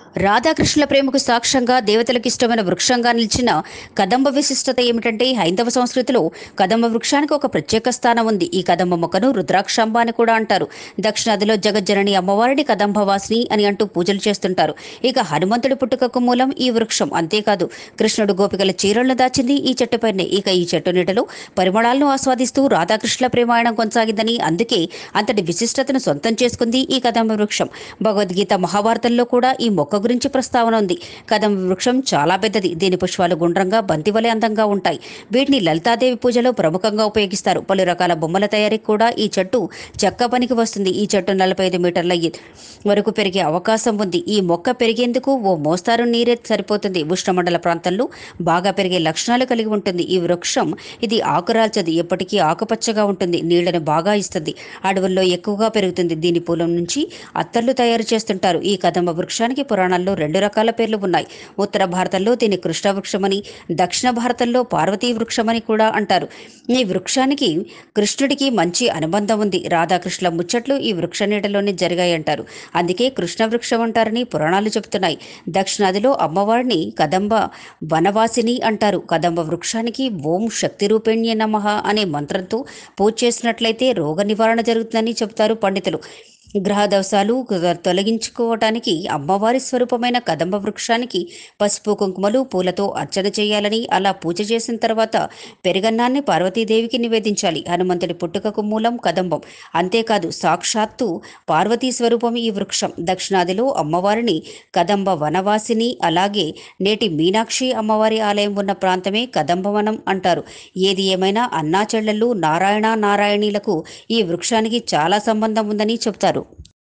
రాధాకృష్ణుల ప్రేమకు సాక్ష్యంగా దేవతలకు ఇష్టమైన వృక్షంగా నిలిచిన కదంబ విశిష్టత ఏమిటంటే హైందవ సంస్కృతిలో కదంబ వృక్షానికి ఒక ప్రత్యేక స్థానం ఉంది ఈ కదంబ మొక్కను రుద్రాక్షంబ అని కూడా అంటారు దక్షిణాదిలో జగజ్జనని అమ్మవారిని కదంబవాసిని అని అంటూ పూజలు చేస్తుంటారు ఇక హనుమంతుడి పుట్టుకకు మూలం ఈ వృక్షం అంతేకాదు కృష్ణుడు గోపికల చీరలను దాచింది ఈ చెట్టుపైనే ఇక ఈ చెట్టు నీడలో పరిమళాలను ఆస్వాదిస్తూ రాధాకృష్ణుల ప్రేమాయణం కొనసాగిందని అందుకే అంతటి విశిష్టతను సొంతం చేసుకుంది ఈ కదంబ వృక్షం భగవద్గీత మహాభారతంలో కూడా ఈ మొక్క గురించి ప్రస్తావన ఉంది కదంబ వృక్షం చాలా పెద్దది దీని పుష్పాలు గుండ్రంగా బంతివలే అందంగా ఉంటాయి వీటిని లలితాదేవి పూజలో ప్రముఖంగా ఉపయోగిస్తారు పలు రకాల బొమ్మల తయారీకి కూడా ఈ చెట్టు చెక్క పనికి వస్తుంది ఈ చెట్టు నలభై ఐదు మీటర్ల ఎ- వరకు పెరిగే అవకాశం ఉంది ఈ మొక్క పెరిగేందుకు ఓ మోస్తారు నీరే సరిపోతుంది ఉష్ణమండల ప్రాంతంలో బాగా పెరిగే లక్షణాలు కలిగి ఉంటుంది ఈ వృక్షం ఇది ఆకురాల్చదు ఎప్పటికీ ఆకుపచ్చగా ఉంటుంది నీళ్లను బాగా ఇస్తుంది అడవుల్లో ఎక్కువగా పెరుగుతుంది దీని పూలం నుంచి అత్తర్లు తయారు చేస్తుంటారు ఈ కదంబ వృక్షానికి పురాణాల్లో రెండు రకాల పేర్లు ఉన్నాయి ఉత్తర భారతంలో దీన్ని కృష్ణ వృక్షమని దక్షిణ భారతంలో పార్వతీ వృక్షమని కూడా అంటారు ఈ వృక్షానికి కృష్ణుడికి మంచి అనుబంధం ఉంది రాధాకృష్ణుల ముచ్చట్లు ఈ వృక్ష నీడలోనే జరిగాయంటారు అందుకే కృష్ణ వృక్షం అంటారని పురాణాలు చెబుతున్నాయి దక్షిణాదిలో అమ్మవారిని కదంబ వనవాసిని అంటారు కదంబ వృక్షానికి ఓం శక్తి రూపేణ్య నమః అనే మంత్రంతో పూజ చేసినట్లయితే రోగ నివారణ జరుగుతుందని చెబుతారు పండితులు గ్రహ దోషాలు తొలగించుకోవటానికి అమ్మవారి స్వరూపమైన కదంబ వృక్షానికి పసుపు కుంకుమలు పూలతో అర్చన చేయాలని అలా పూజ చేసిన తర్వాత పెరుగన్నాన్ని పార్వతీదేవికి నివేదించాలి హనుమంతుడి పుట్టుకకు మూలం కదంబం అంతేకాదు సాక్షాత్తు పార్వతీ స్వరూపం ఈ వృక్షం దక్షిణాదిలో అమ్మవారిని కదంబ వనవాసిని అలాగే నేటి మీనాక్షి అమ్మవారి ఆలయం ఉన్న ప్రాంతమే కదంబవనం అంటారు ఏది ఏమైనా అన్నా చెల్లెళ్ళు నారాయణ నారాయణీలకు ఈ వృక్షానికి చాలా సంబంధం ఉందని చెప్తారు